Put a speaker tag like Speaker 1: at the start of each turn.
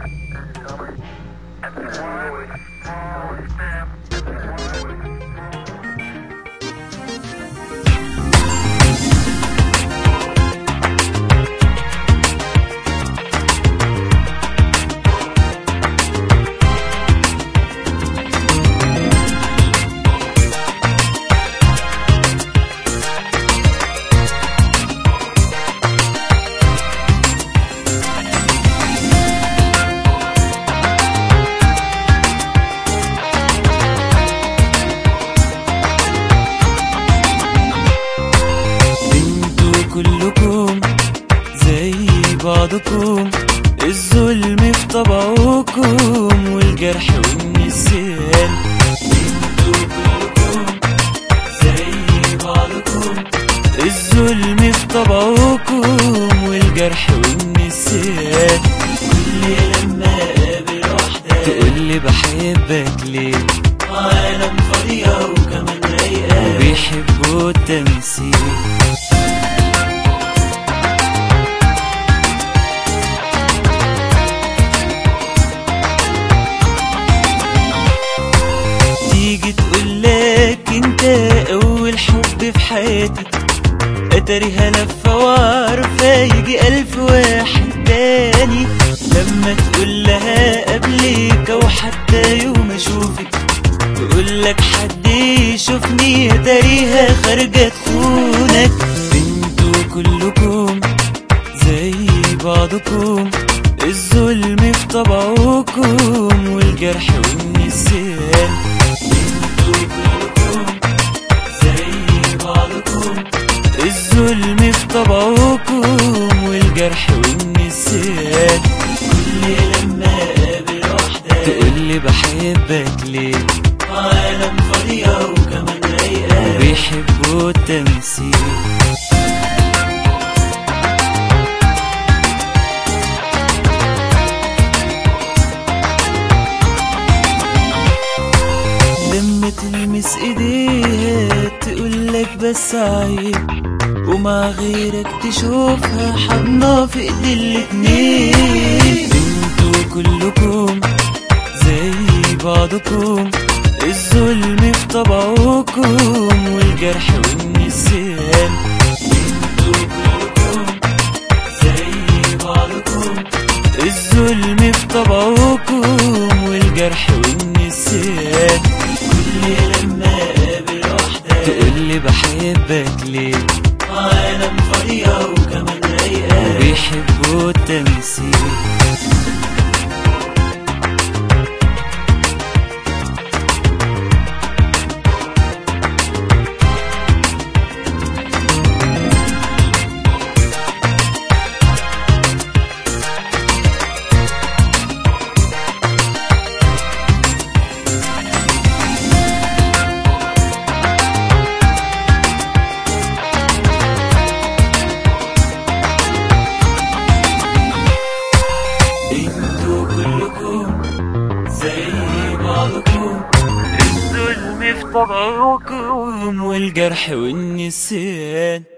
Speaker 1: انتوا كلكم زي بعضكم الظلم في طبعكم والجرح والنسيان انتوا كلكم زي بعضكم الظلم في طبعكم والجرح والنسيان كل لما اقابل واحدة تقولي بحبك ليه عالم فاضية وكمان رايقة وبيحبوا التمثيل تيجي تقولك انت اول حب في حياتي اتاريها لفة وعارفة يجي الف واحد تاني لما تقول لها قبلك او حتى يوم اشوفك تقولك حد يشوفني اتاريها خارجة تخونك انتوا كلكم زي بعضكم الظلم في طبعكم والجرح والنسيان انتوا كلكم زي بعضكم الظلم في طبعكم والجرح والنسيان كل لما اقابل واحدة تقولي بحبك ليه عالم فاضية وكمان رايقة وبيحبوا التمثيل لما تلمس ايديها تقولك بس عيب ومع غيرك تشوفها حضنة في ايدي الاتنين انتوا كلكم زي بعضكم الظلم في طبعكم والجرح والنسيان انتوا كلكم زي بعضكم الظلم في طبعكم والجرح والنسيان كل لما اقابل واحدة تقولي بحبك ليه عالم فاضية وكمان رايقة وبيحبوا التمثيل انتوا كلكم زي بعضكم الظلم في طبعكم والجرح والنسيان